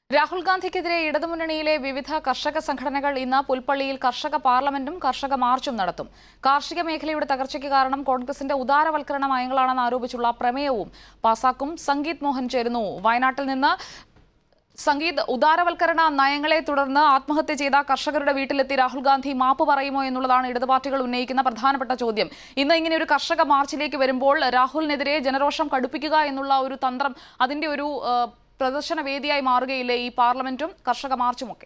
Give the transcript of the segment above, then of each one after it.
രാഹുൽ ഗാന്ധിക്കെതിരെ ഇടതുമുന്നണിയിലെ വിവിധ കർഷക സംഘടനകൾ ഇന്ന് പുൽപ്പള്ളിയിൽ കർഷക പാർലമെന്റും കർഷക മാർച്ചും നടത്തും കാർഷിക മേഖലയുടെ തകർച്ചയ്ക്ക് കാരണം കോൺഗ്രസിന്റെ ഉദാരവൽക്കരണ നയങ്ങളാണെന്ന് ആരോപിച്ചുള്ള പ്രമേയവും പാസാക്കും സംഗീത് മോഹൻ ചേരുന്നു വയനാട്ടിൽ നിന്ന് സംഗീത് ഉദാരവൽക്കരണ നയങ്ങളെ തുടർന്ന് ആത്മഹത്യ ചെയ്ത കർഷകരുടെ വീട്ടിലെത്തി രാഹുൽ ഗാന്ധി മാപ്പ് പറയുമോ എന്നുള്ളതാണ് ഇടതു പാർട്ടികൾ ഉന്നയിക്കുന്ന പ്രധാനപ്പെട്ട ചോദ്യം ഇന്ന് ഇങ്ങനെ ഒരു കർഷക മാർച്ചിലേക്ക് വരുമ്പോൾ രാഹുലിനെതിരെ ജനരോഷം കടുപ്പിക്കുക എന്നുള്ള ഒരു തന്ത്രം അതിന്റെ ഒരു ആ, പ്രദർശന വേദിയായി മാറുകയില്ലേ ഈ പാർലമെന്റും കർഷക മാർച്ചുമൊക്കെ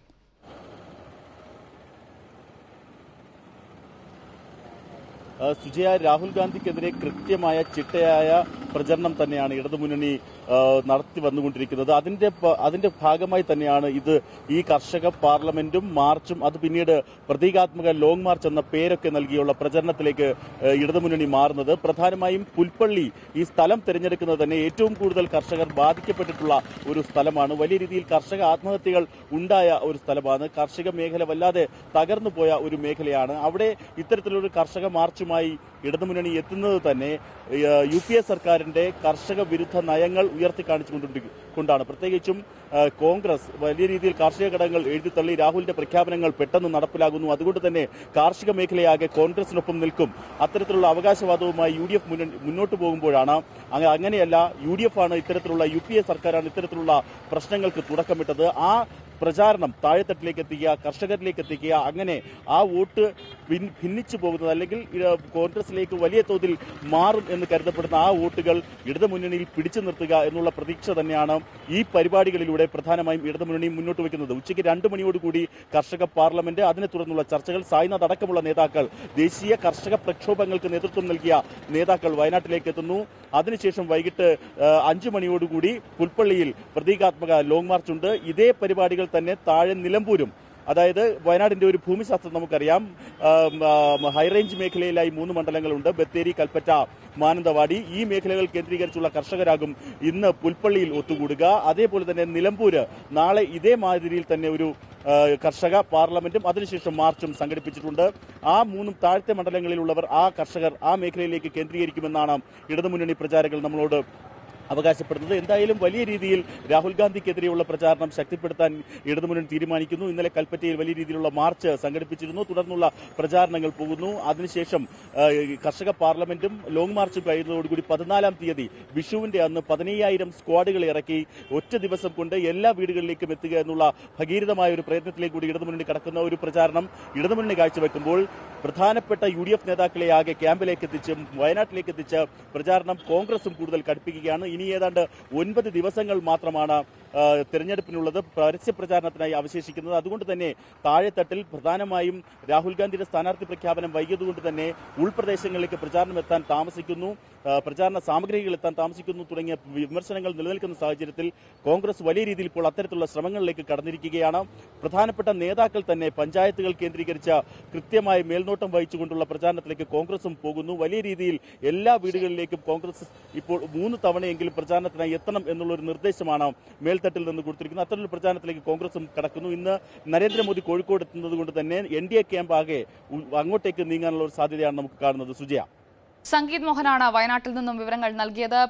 ആ, സുജയ രാഹുൽ ഗാന്ധിക്കെതിരെ കൃത്യമായ ചിട്ടയായ പ്രചരണം തന്നെയാണ് ഇടതുമുന്നണി ആ, നടത്തി വന്നുകൊണ്ടിരിക്കുന്നത് അതിന്റെ പ- അതിന്റെ ഭാഗമായി തന്നെയാണ് ഇത് ഈ കർഷക പാർലമെന്റും മാർച്ചും അത് പിന്നീട് പ്രതീകാത്മക ലോങ് മാർച്ച് എന്ന പേരൊക്കെ നൽകിയുള്ള പ്രചരണത്തിലേക്ക് ആ, ഇടതുമുന്നണി മാറുന്നത് പ്രധാനമായും പുൽപ്പള്ളി ഈ സ്ഥലം തിരഞ്ഞെടുക്കുന്നത് തന്നെ ഏറ്റവും കൂടുതൽ കർഷകർ ബാധിക്കപ്പെട്ടിട്ടുള്ള ഒരു സ്ഥലമാണ് വലിയ രീതിയിൽ കർഷക ആത്മഹത്യകൾ ഉണ്ടായ ഒരു സ്ഥലമാണ് കാർഷിക മേഖല വല്ലാതെ തകർന്നു പോയ ഒരു മേഖലയാണ് അവിടെ ഇത്തരത്തിലൊരു കർഷക മാർച്ചുമായി ഇടതുമുന്നണി എത്തുന്നത് തന്നെ ഏഹ്, യു പി എ സർക്കാരിന്റെ കർഷക വിരുദ്ധ നയങ്ങൾ ഉയർത്തി കാണിച്ചുകൊണ്ടാണ് പ്രത്യേകിച്ചും ഏഹ്, കോൺഗ്രസ് വലിയ രീതിയിൽ കാർഷിക ഘടകങ്ങൾ എഴുതിത്തള്ളി രാഹുലിന്റെ പ്രഖ്യാപനങ്ങൾ പെട്ടെന്ന് നടപ്പിലാകുന്നു അതുകൊണ്ട് തന്നെ കാർഷിക മേഖലയാകെ കോൺഗ്രസിനൊപ്പം നിൽക്കും അത്തരത്തിലുള്ള അവകാശവാദവുമായി യു ഡി എഫ് മുന്നോട്ട് പോകുമ്പോഴാണ് അങ്ങ- അങ്ങനെയല്ല യു ഡി എഫ് ആണ് ഇത്തരത്തിലുള്ള യു പി എ സർക്കാരാണ് ഇത്തരത്തിലുള്ള പ്രശ്നങ്ങൾക്ക് തുടക്കമിട്ടത് ആ പ്രചാരണം താഴെത്തട്ടിലേക്ക് എത്തിക്കുക കർഷകരിലേക്ക് എത്തിക്കുക അങ്ങനെ ആ വോട്ട് പിൻ- ഭിന്നിച്ചു പോകുന്നത് അല്ലെങ്കിൽ ഇത് കോൺഗ്രസിലേക്ക് വലിയ തോതിൽ മാറും എന്ന് കരുതപ്പെടുന്ന ആ വോട്ടുകൾ ഇടതുമുന്നണിയിൽ പിടിച്ചു നിർത്തുക എന്നുള്ള പ്രതീക്ഷ തന്നെയാണ് ഈ പരിപാടികളിലൂടെ പ്രധാനമായും ഇടതുമുന്നണി മുന്നോട്ട് വയ്ക്കുന്നത് ഉച്ചയ്ക്ക് രണ്ട് മണിയോടുകൂടി കർഷക പാർലമെന്റ് അതിനെ തുടർന്നുള്ള ചർച്ചകൾ സായ്നാഥ് അടക്കമുള്ള നേതാക്കൾ ദേശീയ കർഷക പ്രക്ഷോഭങ്ങൾക്ക് നേതൃത്വം നൽകിയ നേതാക്കൾ വയനാട്ടിലേക്ക് എത്തുന്നു അതിനുശേഷം വൈകിട്ട് ആ, അഞ്ചു മണിയോടുകൂടി പുൽപ്പള്ളിയിൽ പ്രതീകാത്മക ലോങ് മാർച്ച് ഉണ്ട് ഇതേ പരിപാടികൾ തന്നെ താഴെ നിലമ്പൂരും അതായത് വയനാടിന്റെ ഒരു ഭൂമിശാസ്ത്രം നമുക്കറിയാം ആം, ആം, ഹൈറേഞ്ച് മേഖലയിലായി മൂന്ന് മണ്ഡലങ്ങളുണ്ട് ബത്തേരി കൽപ്പറ്റ മാനന്തവാടി ഈ മേഖലകൾ കേന്ദ്രീകരിച്ചുള്ള കർഷകരാകും ഇന്ന് പുൽപ്പള്ളിയിൽ ഒത്തുകൂടുക അതേപോലെ തന്നെ നിലമ്പൂര് നാളെ ഇതേ മാതിരിയിൽ തന്നെ ഒരു ആ, കർഷക പാർലമെന്റും അതിനുശേഷം മാർച്ചും സംഘടിപ്പിച്ചിട്ടുണ്ട് ആ മൂന്നും താഴത്തെ മണ്ഡലങ്ങളിലുള്ളവർ ആ കർഷകർ ആ മേഖലയിലേക്ക് കേന്ദ്രീകരിക്കുമെന്നാണ് ഇടതുമുന്നണി പ്രചാരകർ നമ്മളോട് അവകാശപ്പെടുന്നത് എന്തായാലും വലിയ രീതിയിൽ രാഹുൽ ഗാന്ധിക്കെതിരെയുള്ള പ്രചാരണം ശക്തിപ്പെടുത്താൻ ഇടതുമുന്നണി തീരുമാനിക്കുന്നു ഇന്നലെ കൽപ്പറ്റയിൽ വലിയ രീതിയിലുള്ള മാർച്ച് സംഘടിപ്പിച്ചിരുന്നു തുടർന്നുള്ള പ്രചാരണങ്ങൾ പോകുന്നു അതിനുശേഷം ആ, ഈ കർഷക പാർലമെന്റും ലോങ് മാർച്ചും കഴിയുന്നതോടുകൂടി പതിനാലാം തീയതി വിഷുവിന്റെ അന്ന് പതിനയ്യായിരം സ്ക്വാഡുകൾ ഇറക്കി ഒറ്റ ദിവസം കൊണ്ട് എല്ലാ വീടുകളിലേക്കും എത്തുക എന്നുള്ള ഭഗീരഥമായ ഒരു പ്രയത്നത്തിലേക്ക് കൂടി ഇടതുമുന്നണി കടക്കുന്ന ഒരു പ്രചാരണം ഇടതുമുന്നണി കാഴ്ചവെക്കുമ്പോൾ പ്രധാനപ്പെട്ട യു ഡി എഫ് നേതാക്കളെ ആകെ ക്യാമ്പിലേക്ക് എത്തിച്ചും വയനാട്ടിലേക്ക് എത്തിച്ച് പ്രചാരണം കോൺഗ്രസും കൂടുതൽ കടുപ്പിക്കുകയാണ് ഇനി ഏതാണ്ട് ഒൻപത് ദിവസങ്ങൾ മാത്രമാണ് ആ, തെരഞ്ഞെടുപ്പിനുള്ളത് പരസ്യ പ്രചാരണത്തിനായി അവശേഷിക്കുന്നത് അതുകൊണ്ട് തന്നെ താഴെത്തട്ടിൽ പ്രധാനമായും രാഹുൽ ഗാന്ധിയുടെ സ്ഥാനാർത്ഥി പ്രഖ്യാപനം വൈകിയതുകൊണ്ട് തന്നെ ഉൾപ്രദേശങ്ങളിലേക്ക് പ്രചാരണം എത്താൻ താമസിക്കുന്നു ആ, പ്രചാരണ സാമഗ്രികൾ എത്താൻ താമസിക്കുന്നു തുടങ്ങിയ വിമർശനങ്ങൾ നിലനിൽക്കുന്ന സാഹചര്യത്തിൽ കോൺഗ്രസ് വലിയ രീതിയിൽ ഇപ്പോൾ അത്തരത്തിലുള്ള ശ്രമങ്ങളിലേക്ക് കടന്നിരിക്കുകയാണ് പ്രധാനപ്പെട്ട നേതാക്കൾ തന്നെ പഞ്ചായത്തുകൾ കേന്ദ്രീകരിച്ച കൃത്യമായ മേൽനോട്ടം വഹിച്ചുകൊണ്ടുള്ള പ്രചാരണത്തിലേക്ക് കോൺഗ്രസും പോകുന്നു വലിയ രീതിയിൽ എല്ലാ വീടുകളിലേക്കും കോൺഗ്രസ് ഇപ്പോൾ മൂന്ന് തവണയെങ്കിലും പ്രചാരണത്തിനായി എത്തണം എന്നുള്ള ഒരു നിർദ്ദേശമാണ് മേൽത്തട്ടിൽ നിന്ന് കൊടുത്തിരിക്കുന്നത് അത്തരത്തിലുള്ള പ്രചാരണത്തിലേക്ക് കോൺഗ്രസും കടക്കുന്നു ഇന്ന് നരേന്ദ്രമോദി കോഴിക്കോട് എത്തുന്നത് കൊണ്ട് തന്നെ എൻ ഡി എ ക്യാമ്പ് ആകെ ഉ- അങ്ങോട്ടേക്ക് നീങ്ങാനുള്ള ഒരു സാധ്യതയാണ് നമുക്ക് കാണുന്നത് സുജയ സംഗീത് മോഹനാണ് വയനാട്ടിൽ നിന്നും വിവരങ്ങൾ നൽകിയത്